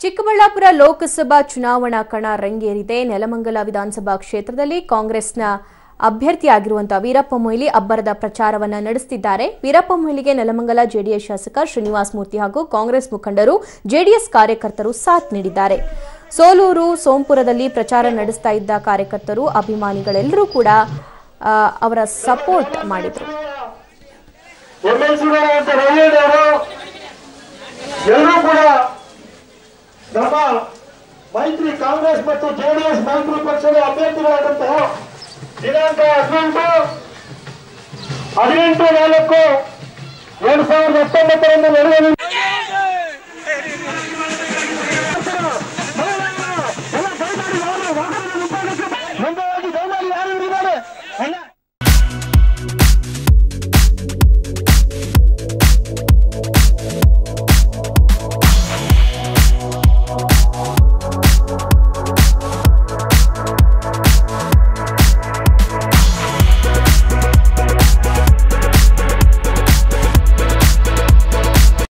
ಚಿಕ್ಕಬಳ್ಳಾಪುರ ಲೋಕಸಭಾ ಚುನಾವಣಾ ಕಣ ರಂಗೇರಿದೆ ನೆಲಮಂಗಲ ವಿಧಾನಸಭಾ ಕ್ಷೇತ್ರದಲ್ಲಿ ಕಾಂಗ್ರೆಸ್ನ ಅಭ್ಯರ್ಥಿಯಾಗಿರುವಂತಹ ವೀರಪ್ಪ ಮೊಯ್ಲಿ ಅಬ್ಬರದ ಪ್ರಚಾರವನ್ನ ನಡೆಸುತ್ತಿದ್ದಾರೆ ವೀರಪ್ಪ ಮೊಯ್ಲಿಗೆ ನೆಲಮಂಗಲ ಜೆಡಿಎಸ್ ಶಾಸಕ ಶ್ರೀನಿವಾಸ್ ಮೂರ್ತಿ ಹಾಗೂ ಕಾಂಗ್ರೆಸ್ ಮುಖಂಡರು ಜೆಡಿಎಸ್ ಕಾರ್ಯಕರ್ತರು ಸಾಥ್ ನೀಡಿದ್ದಾರೆ ಸೋಲೂರು ಸೋಂಪುರದಲ್ಲಿ ಪ್ರಚಾರ ನಡೆಸ್ತಾ ಇದ್ದ ಕಾರ್ಯಕರ್ತರು ಅಭಿಮಾನಿಗಳೆಲ್ಲರೂ ಕೂಡ ಆ, ಅವರ ಸಪೋರ್ಟ್ ಮಾಡಿದ್ರು ಎಂ ಎಲ್ ಸಿಗಳು ಅಂತ ರವಿಯವರು ಎಲ್ಲರೂ ಕೂಡ ನಮ್ಮ ಮೈತ್ರಿ ಕಾಂಗ್ರೆಸ್ ಮತ್ತು ಜೆಡಿಎಸ್ ಮೈತ್ರಿ ಪಕ್ಷದ ಅಭ್ಯರ್ಥಿಗಳಾದಂತಹ ದಿನಾಂಕ ಹದಿನೆಂಟು ಹದಿನೆಂಟು ನಾಲ್ಕು ಎರಡ್ ಸಾವಿರದ ಹತ್ತೊಂಬತ್ತರಂದು ನಡೆಯಲಿದೆ